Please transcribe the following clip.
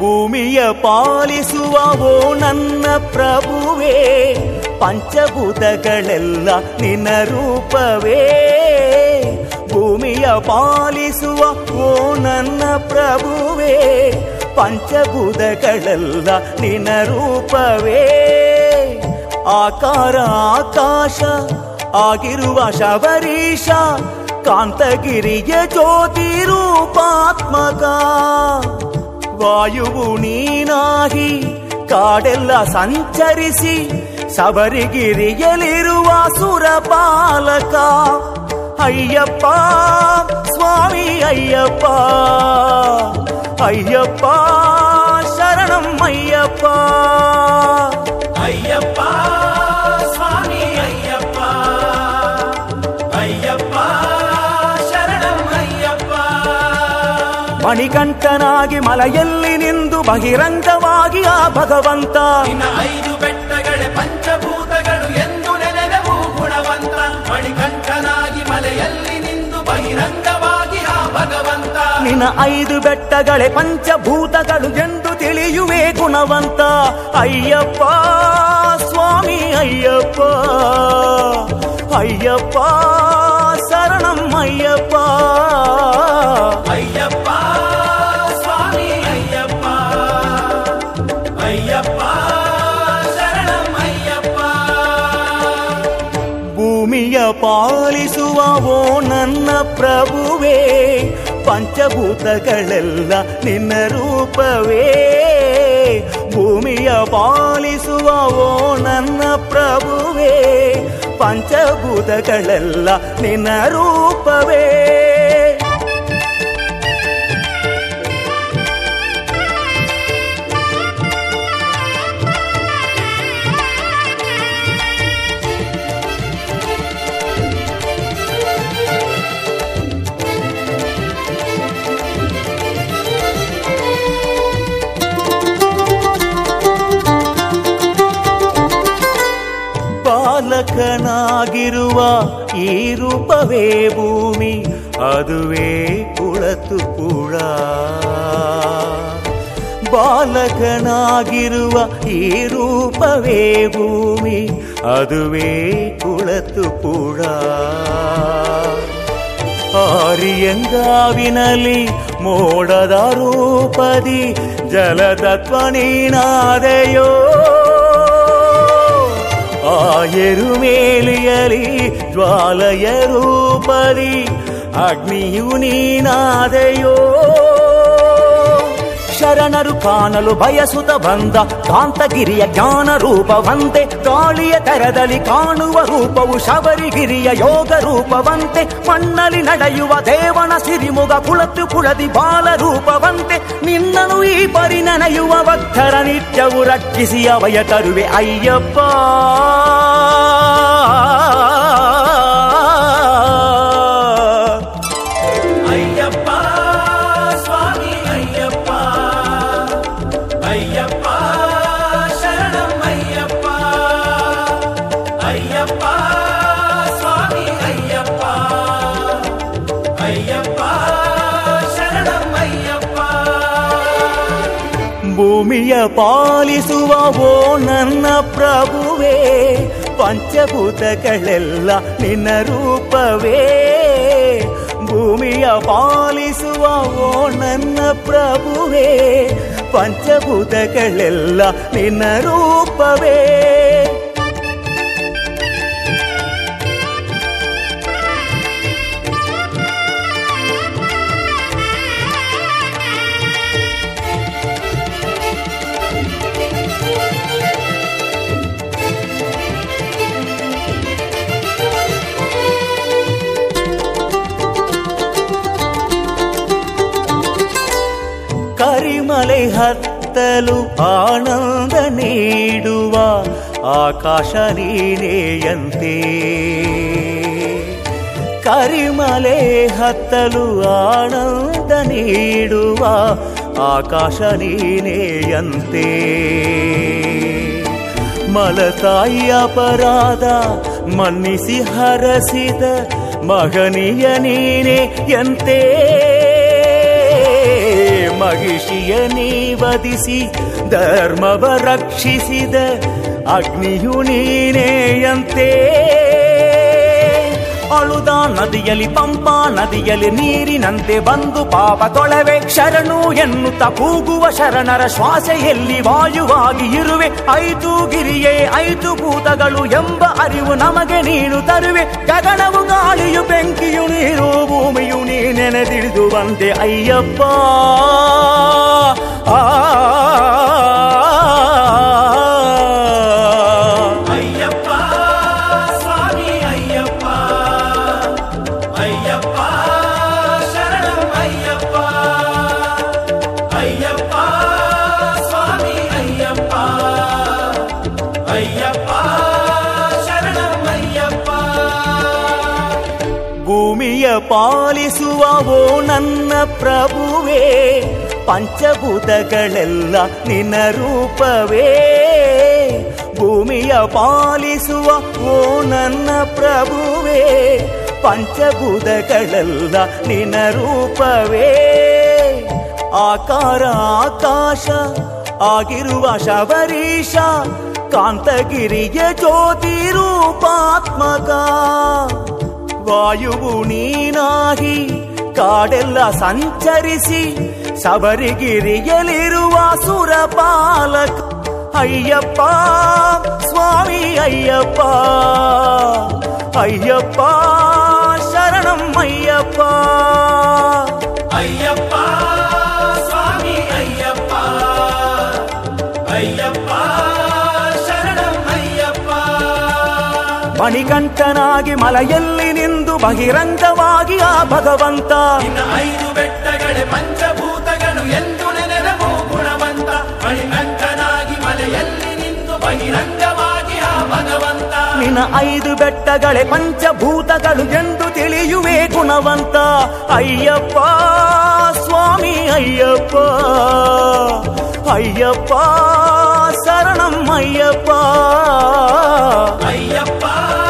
ಭೂಮಿಯ ಪಾಲಿಸುವವೋ ನನ್ನ ಪ್ರಭುವೇ ಪಂಚಭೂತಗಳೆಲ್ಲ ನಿನ್ನ ರೂಪವೇ ಭೂಮಿಯ ಪಾಲಿಸುವ ಓ ನನ್ನ ಪ್ರಭುವೇ ಪಂಚಭೂತಗಳೆಲ್ಲ ನಿನ್ನ ರೂಪವೇ ಆಕಾರ ಆಕಾಶ ಆಗಿರುವ ಶಬರೀಶ ಕಾಂತಗಿರಿಯ ಜ್ಯೋತಿ ರೂಪಾತ್ಮಕ ವಾಯುವು ನೀನಾಗಿ ಕಾಡೆಲ್ಲ ಸಂಚರಿಸಿ ಸಬರಿಗಿರಿಯಲಿರುವ ಸುರಪಾಲಕ ಅಯ್ಯಪ್ಪ ಸ್ವಾಮಿ ಅಯ್ಯಪ್ಪ ಅಯ್ಯಪ್ಪ ಶರಣಂ ಅಯ್ಯಪ್ಪ ಅಯ್ಯಪ್ಪ ಸ್ವಾಮಿ ಅಯ್ಯಪ್ಪ ಅಯ್ಯಪ್ಪ ಶರಣಂ ಅಯ್ಯಪ್ಪ ಮಣಿಕಂಠನಾಗಿ ಮಲೆಯಲ್ಲಿ ನಿಂದು ಬಹಿರಂಗವಾಗಿ ಆ ಭಗವಂತ ನಿನ್ನ ಐದು ಬೆಟ್ಟಗಳೇ ಪಂಚಭೂತಗಳು ಎಂದು ನೆನೆದವು ಗುಣವಂತ ಮಣಿಕಂಠನಾಗಿ ಮಲೆಯಲ್ಲಿ ನಿಂದು ಬಹಿರಂಗವಾಗಿ ಆ ಭಗವಂತ ನಿನ್ನ ಐದು ಬೆಟ್ಟಗಳೇ ಪಂಚಭೂತಗಳು ಎಂದು ತಿಳಿಯುವೆ ಗುಣವಂತ ಅಯ್ಯಪ್ಪ ಸ್ವಾಮಿ ಅಯ್ಯಪ್ಪ ಅಯ್ಯಪ್ಪ ಶರಣಂ ಅಯ್ಯಪ್ಪ ಅಯ್ಯಪ್ಪ ಸ್ವಾಮಿ ಅಯ್ಯಪ್ಪ ಅಯ್ಯಪ್ಪ ಶರಣಂ ಅಯ್ಯಪ್ಪ ಭೂಮಿಯ ಪಾಲಿಸುವವೋ ನನ್ನ ಪ್ರಭುವೇ ಪಂಚಭೂತಗಳೆಲ್ಲ ನಿನ್ನ ರೂಪವೇ ಭೂಮಿಯ ಪಾಲಿಸುವವೋ ನನ್ನ ಪ್ರಭುವೇ ಪಂಚಭೂತಗಳೆಲ್ಲ ನಿನ್ನ ರೂಪವೇ ಬಾಲಕನಾಗಿರುವ ಈ ರೂಪವೇ ಭೂಮಿ ಅದುವೇ ಕುಳತು ಕೂಡ ಬಾಲಕನಾಗಿರುವ ಈ ರೂಪವೇ ಭೂಮಿ ಅದುವೇ ಕುಳತು ಕೂಡ ಆರಿಯಂಗಾವಿನಲ್ಲಿ ಮೋಡದ ರೂಪದಿ ಜಲತತ್ವ ನೀನಾದೆಯೋ ಆಯರು ಮೇಲಿಯಲಿ ಜ್ವಾಲಯ ರೂಪದಿ ಅಗ್ನಿಯು ನೀನಾದೆಯೋ ಶರಣರು ಕಾಣಲು ಬಯಸುತ್ತ ಬಂದ ಕಾಂತಗಿರಿಯ ಜ್ಞಾನ ರೂಪವಂತೆ ಗಾಳಿಯ ತೆರದಲ್ಲಿ ಕಾಣುವ ರೂಪವು ಶಬರಿಗಿರಿಯ ಯೋಗ ರೂಪವಂತೆ ಮಣ್ಣಲ್ಲಿ ನಡೆಯುವ ದೇವನ ಸಿರಿಮುಗ ಕುಳತು ಕುಳದಿ ಬಾಲ ರೂಪವಂತೆ ನಿನ್ನನು ಈ ಪರಿ ನೆನೆಯುವ ಭಕ್ತರ ನಿತ್ಯವು ರಕ್ಷಿಸಿ ಅವಯ ತರುವೆ ಅಯ್ಯಪ್ಪ ಅಯ್ಯಪ್ಪ ಸ್ವಾಮಿ ಅಯ್ಯಪ್ಪ ಅಯ್ಯಪ್ಪ ಶರಣಂ ಅಯ್ಯಪ್ಪ ಅಯ್ಯಪ್ಪ ಸ್ವಾಮಿ ಅಯ್ಯಪ್ಪ ಅಯ್ಯಪ್ಪ ಶರಣಂ ಅಯ್ಯಪ್ಪ ಭೂಮಿಯ ಪಾಲಿಸುವ ಓ ನನ್ನ ಪ್ರಭುವೇ ಪಂಚಭೂತಗಳೆಲ್ಲ ನಿನ್ನ ರೂಪವೇ ಭೂಮಿಯ ಪಾಲಿಸುವ ಓ ನನ್ನ ಪ್ರಭುವೇ ಪಂಚಭೂತಗಳೆಲ್ಲ ನಿನ್ನ ರೂಪವೇ ಕರಿಮಲೆ ಹತ್ತಲು ಆನಂದ ನೀಡುವ ಆಕಾಶ ನೀನೆಯಂತೆ ಕರಿಮಲೆ ಹತ್ತಲು ಆನಂದ ನೀಡುವ ಆಕಾಶ ನೀನೆಯಂತೆ ಮಲತಾಯಿ ಅಪರಾಧ ಮನ್ನಿಸಿ ಹರಸಿದ ಮಗನಿಯ ನೀನೆ ಎಂತೆ ಮಹಿಷಿಯ ನೀವದಿಸಿ ಧರ್ಮವ ರಕ್ಷಿಸಿದ ಅಗ್ನಿಯು ನೀನೆಯಂತೆ ಅಳುದ ನದಿಯಲ್ಲಿ ಪಂಪಾ ನದಿಯಲ್ಲಿ ನೀರಿನಂತೆ ಬಂದು ಪಾಪ ತೊಳವೆ ಶರಣು ಎನ್ನುತ್ತ ಕೂಗುವ ಶರಣರ ಶ್ವಾಸ ಎಲ್ಲಿ ವಾಯುವಾಗಿ ಇರುವೆ ಐದು ಗಿರಿಯೇ ಐದು ಭೂತಗಳು ಎಂಬ ಅರಿವು ನಮಗೆ ನೀನು ತರುವೆ ಗಗನವು ಗಾಳಿಯು ಬೆಂಕಿಯು ನೀರು ಭೂಮಿಯು ನೀ ನೆನೆದಿಳಿದು ಬಂದೆ ಅಯ್ಯಪ್ಪ ಆ ಅಯ್ಯಪ್ಪ ಸ್ವಾಮಿ ಅಯ್ಯಪ್ಪ ಅಯ್ಯಪ್ಪ ಶರಣಂ ಅಯ್ಯಪ್ಪ ಅಯ್ಯಪ್ಪ ಸ್ವಾಮಿ ಅಯ್ಯಪ್ಪ ಅಯ್ಯಪ್ಪ ಶರಣಂ ಅಯ್ಯಪ್ಪ ಭೂಮಿಯ ಪಾಲಿಸುವವೋ ನನ್ನ ಪ್ರಭುವೇ ಪಂಚಭೂತಗಳೆಲ್ಲ ನಿನ್ನ ರೂಪವೇ ಭೂಮಿಯ ಪಾಲಿಸುವ ಓ ನನ್ನ ಪ್ರಭುವೇ ಪಂಚಭೂತಗಳೆಲ್ಲ ನಿನ್ನ ರೂಪವೇ ಆಕಾರ ಆಕಾಶ ಆಗಿರುವ ಶಬರೀಶ ಕಾಂತಗಿರಿಯ ಜ್ಯೋತಿ ರೂಪಾತ್ಮಕ ವಾಯುವು ನೀನಾಗಿ ಕಾಡೆಲ್ಲ ಸಂಚರಿಸಿ ಶಬರಿಗಿರಿಯಲಿರುವ ಸುರಪಾಲಕ ಅಯ್ಯಪ್ಪ ಸ್ವಾಮಿ ಅಯ್ಯಪ್ಪ ಅಯ್ಯಪ್ಪ ಶರಣಂ ಅಯ್ಯಪ್ಪ ಅಯ್ಯಪ್ಪ ಸ್ವಾಮಿ ಅಯ್ಯಪ್ಪ ಅಯ್ಯಪ್ಪ ಶರಣಂ ಅಯ್ಯಪ್ಪ ಮಣಿಕಂಠನಾಗಿ ಮಲೆಯಲ್ಲಿ ನಿಂದು ಬಹಿರಂಗವಾಗಿ ಆ ಭಗವಂತ ನಿನ್ನ ಐದು ಬೆಟ್ಟಗಳೇ ಪಂಚಭೂತಗಳು ಎಂದು ನೆನೆದವು ಗುಣವಂತ ಮಣಿಕಂಠನಾಗಿ ಮಲೆಯಲ್ಲಿ ನಿಂತು ಬಹಿರಂಗವಾಗಿ ಆ ಭಗವಂತ ನಿನ್ನ ಐದು ಬೆಟ್ಟಗಳೇ ಪಂಚಭೂತಗಳು ಎಂದು ತಿಳಿಯುವೆ ಗುಣವಂತ ಅಯ್ಯಪ್ಪ ಸ್ವಾಮಿ ಅಯ್ಯಪ್ಪ ಅಯ್ಯಪ್ಪ ಶರಣಂ ಅಯ್ಯಪ್ಪ ಅಯ್ಯಪ್ಪ